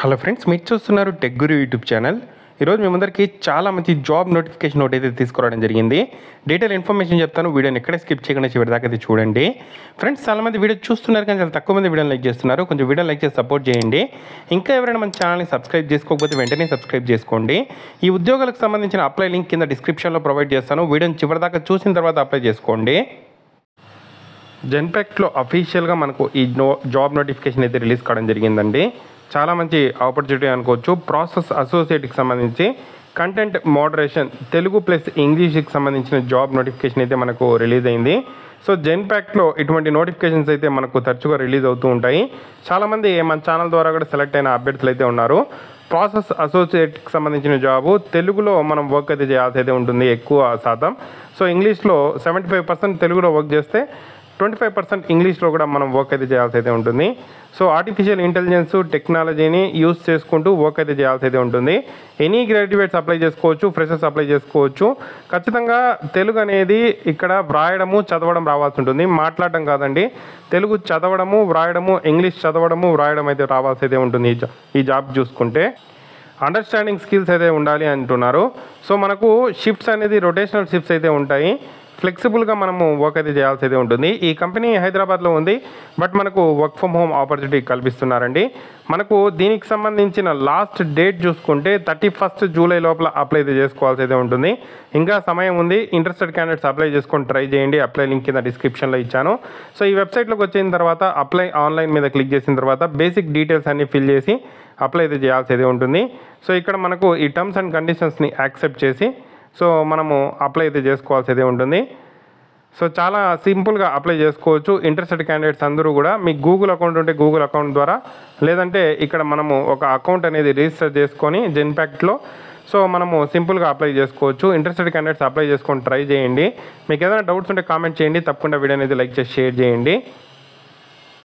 hello friends మీరు చూస్తున్నారు tech గురు YouTube channel ఈరోజు మీ ముందరికి చాలా మంచి జాబ్ నోటిఫికేషన్ నోట్ అయితే తీసుకురావడం జరిగింది డీటెయిల్ ఇన్ఫర్మేషన్ చెప్తాను వీడియోని ఎక్కడ స్కిప్ చేయకుండా చివరి దాకా అయితే చూడండి ఫ్రెండ్స్ చాలా మంది వీడియో చూస్తున్నారు కానీ చాలా తక్కువ మంది వీడియోని లైక్ చేస్తున్నారు కొంచెం వీడియో లైక్ చేసి సపోర్ట్ చేయండి ఇంకా ఎవరైనా మన ఛానల్ని సబ్స్క్రైబ్ చేసుకోకపోతే వెంటనే సబ్స్క్రైబ్ చేసుకోండి ఈ ఉద్యోగాలకు సంబంధించిన అప్లై లింక్ కింద డిస్క్రిప్షన్లో ప్రొవైడ్ చేస్తాను వీడియోని చివరి దాకా చూసిన తర్వాత అప్లై చేసుకోండి జెన్పాక్ట్లో అఫీషియల్గా మనకు ఈ నో జాబ్ నోటిఫికేషన్ అయితే రిలీజ్ కావడం జరిగిందండి చాలా మంచి ఆపర్చునిటీ అనుకోవచ్చు ప్రాసెస్ అసోసియేట్కి సంబంధించి కంటెంట్ మోడరేషన్ తెలుగు ప్లస్ ఇంగ్లీష్కి సంబంధించిన జాబ్ నోటిఫికేషన్ అయితే మనకు రిలీజ్ అయింది సో జెన్పాక్ట్లో ఇటువంటి నోటిఫికేషన్స్ అయితే మనకు తరచుగా రిలీజ్ అవుతూ ఉంటాయి చాలామంది మన ఛానల్ ద్వారా కూడా సెలెక్ట్ అయిన అభ్యర్థులు అయితే ఉన్నారు ప్రాసెస్ అసోసియేట్కి సంబంధించిన జాబు తెలుగులో మనం వర్క్ అయితే చేయాల్సి అయితే ఉంటుంది ఎక్కువ శాతం సో ఇంగ్లీష్లో సెవెంటీ ఫైవ్ పర్సెంట్ తెలుగులో వర్క్ చేస్తే ట్వంటీ ఫైవ్ పర్సెంట్ ఇంగ్లీష్లో కూడా మనం వర్క్ అయితే చేయాల్సి అయితే ఉంటుంది సో ఆర్టిఫిషియల్ ఇంటెలిజెన్స్ టెక్నాలజీని యూస్ చేసుకుంటూ వర్క్ అయితే చేయాల్సి అయితే ఉంటుంది ఎనీ గ్రాడ్యుయేట్స్ అప్లై చేసుకోవచ్చు ఫ్రెషర్స్ అప్లై చేసుకోవచ్చు ఖచ్చితంగా తెలుగు అనేది ఇక్కడ వ్రాయడము చదవడం రావాల్సి ఉంటుంది మాట్లాడడం కాదండి తెలుగు చదవడము వ్రాయడము ఇంగ్లీష్ చదవడము వ్రాయడం అయితే రావాల్సి అయితే ఉంటుంది ఈ జా- ఈ జాబ్ చూసుకుంటే అండర్స్టాండింగ్ స్కిల్స్ అయితే ఉండాలి అంటున్నారు సో మనకు షిఫ్ట్స్ అనేది రొటేషనల్ షిఫ్ట్స్ అయితే ఉంటాయి ఫ్లెక్సిబుల్గా మనము వర్క్ అయితే చేయాల్సి అయితే ఉంటుంది ఈ కంపెనీ హైదరాబాద్లో ఉంది బట్ మనకు వర్క్ ఫ్రమ్ హోమ్ ఆపర్చునిటీ కల్పిస్తున్నారండి మనకు దీనికి సంబంధించిన లాస్ట్ డేట్ చూసుకుంటే థర్టీ ఫస్ట్ జూలై లోపల అప్లై అయితే చేసుకోవాల్సి అయితే ఉంటుంది ఇంకా సమయం ఉంది ఇంట్రెస్టెడ్ క్యాండిడేట్స్ అప్లై చేసుకొని ట్రై చేయండి అప్లై లింక్ కింద డిస్క్రిప్షన్లో ఇచ్చాను సో ఈ వెబ్సైట్లోకి వచ్చిన తర్వాత అప్లై ఆన్లైన్ మీద క్లిక్ చేసిన తర్వాత బేసిక్ డీటెయిల్స్ అన్ని ఫిల్ చేసి అప్లై అయితే చేయాల్సి అయితే ఉంటుంది సో ఇక్కడ మనకు ఈ టర్మ్స్ అండ్ కండిషన్స్ని యాక్సెప్ట్ చేసి సో మనము అప్లై అయితే చేసుకోవాల్సి అయితే ఉంటుంది సో చాలా సింపుల్గా అప్లై చేసుకోవచ్చు ఇంట్రెస్టెడ్ క్యాండిడేట్స్ అందరూ కూడా మీ గూగుల్ అకౌంట్ ఉంటే గూగుల్ అకౌంట్ ద్వారా లేదంటే ఇక్కడ మనము ఒక అకౌంట్ అనేది రిజిస్టర్ చేసుకొని జెన్పాక్ట్లో సో మనము సింపుల్గా అప్లై చేసుకోవచ్చు ఇంట్రెస్టెడ్ క్యాండిడేట్స్ అప్లై చేసుకొని ట్రై చేయండి మీకు ఏదైనా డౌట్స్ ఉంటే కామెంట్ చేయండి తప్పకుండా వీడియో అనేది లైక్ చేసి షేర్ చేయండి